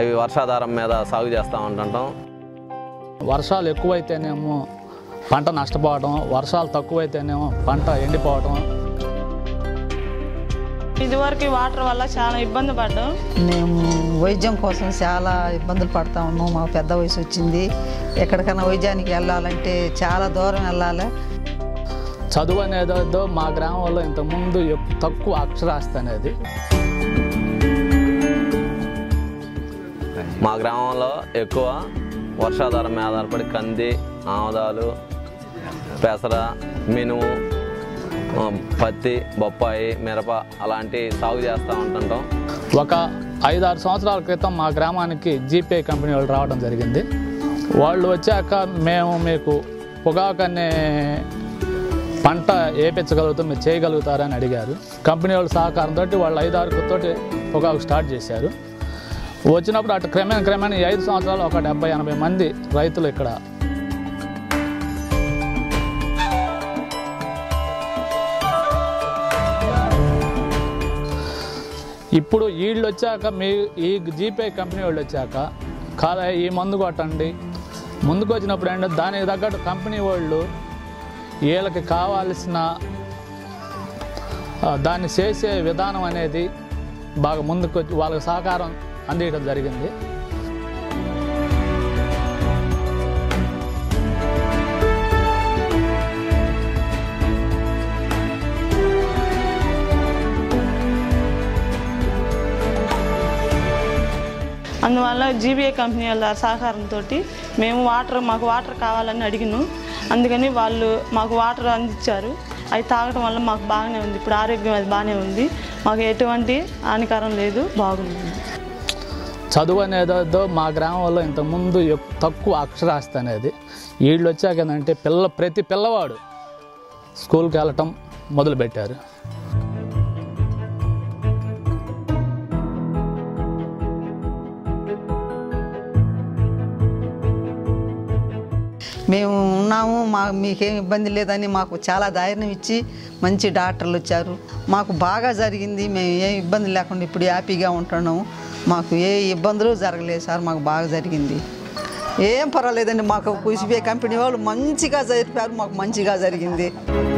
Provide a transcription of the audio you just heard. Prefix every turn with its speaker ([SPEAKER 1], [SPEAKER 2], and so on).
[SPEAKER 1] అవి వర్షాధారం మీద సాగు చేస్తూ ఉంటుంటాం
[SPEAKER 2] వర్షాలు ఎక్కువైతేనేమో పంట నష్టపోవడం వర్షాలు తక్కువైతేనేమో పంట ఎండిపోవడం
[SPEAKER 3] ఇదివరకు ఈ వాటర్ వల్ల చాలా ఇబ్బంది పడ్డాం
[SPEAKER 4] మేము వైద్యం కోసం చాలా ఇబ్బందులు పడతా ఉన్నాం మాకు పెద్ద వయసు వచ్చింది ఎక్కడికైనా వైద్యానికి వెళ్ళాలంటే చాలా దూరం వెళ్ళాలి
[SPEAKER 2] చదువు అనేదో మా గ్రామంలో ఇంతకుముందు ఎక్- తక్కువ అక్షరాస్యత అనేది
[SPEAKER 1] మా గ్రామంలో ఎక్కువ వర్షాధారం మీద ఆధారపడి కంది ఆముదాలు పెసర మినుము ఆ, పత్తి బొప్పాయి మిరప అలాంటి సాగు చేస్తూ ఉంటుంటాం
[SPEAKER 2] ఒక ఐదారు సంవత్సరాల క్రితం మా గ్రామానికి జీపే కంపెనీ వాళ్ళు రావడం జరిగింది వాళ్ళు వచ్చాక మేము మీకు పొగాకు అనే పంట వేపించగలుగుతాం మీరు చేయగలుగుతారని అడిగారు కంపెనీ వాళ్ళ సహకారంతో వాళ్ళు ఐదారు తోటి పొగాకు స్టార్ట్ చేశారు వచ్చినప్పుడు అటు క్రమేణ క్రమేణా ఈ ఐదు సంవత్సరాలు ఒక డెబ్బై ఎనభై మంది రైతులు ఇక్కడ ఇప్పుడు వీళ్ళు వచ్చాక మీ ఈ జీపే కంపెనీ వాళ్ళు వచ్చాక కాల ఈ మందు కొట్టండి ముందుకు వచ్చినప్పుడు ఏంటంటే దానికి తగ్గట్టు కంపెనీ వాళ్ళు వీళ్ళకి కావాల్సిన ఆ, దాన్ని చేసే విధానం అనేది బాగా ముందుకు వచ్చి వాళ్ళకి సహకారం అందించడం జరిగింది
[SPEAKER 3] అందువల్ల జీబీఏ కంపెనీ వాళ్ళ సహకారంతో మేము వాటర్ మాకు వాటర్ కావాలని అడిగినాం అందుకని వాళ్ళు మాకు వాటర్ అందించారు అవి తాగడం వల్ల మాకు బాగానే ఉంది ఇప్పుడు ఆరోగ్యం అది బాగానే ఉంది మాకు ఎటువంటి హానికరం లేదు బాగుంది
[SPEAKER 2] చదువు అనేదో మా గ్రామంలో ఇంతకుముందు ఎక్- తక్కువ అక్షరాస్యత అనేది వీళ్ళు వచ్చాక ఏంటంటే పిల్ల ప్రతి పిల్లవాడు స్కూల్కి వెళ్ళటం మొదలుపెట్టారు
[SPEAKER 4] మేము ఉన్నాము మా మీకేం ఇబ్బంది లేదని మాకు చాలా ధైర్యం ఇచ్చి మంచి డాక్టర్లు వచ్చారు మాకు బాగా జరిగింది మేము ఏ ఇబ్బంది లేకుండా ఇప్పుడు హ్యాపీగా ఉంటున్నాము మాకు ఏ ఇబ్బందులు జరగలేదు సార్ మాకు బాగా జరిగింది ఏం పర్వాలేదండి మాకు కుసిబే కంపెనీ వాళ్ళు మంచిగా జరిపారు మాకు మంచిగా జరిగింది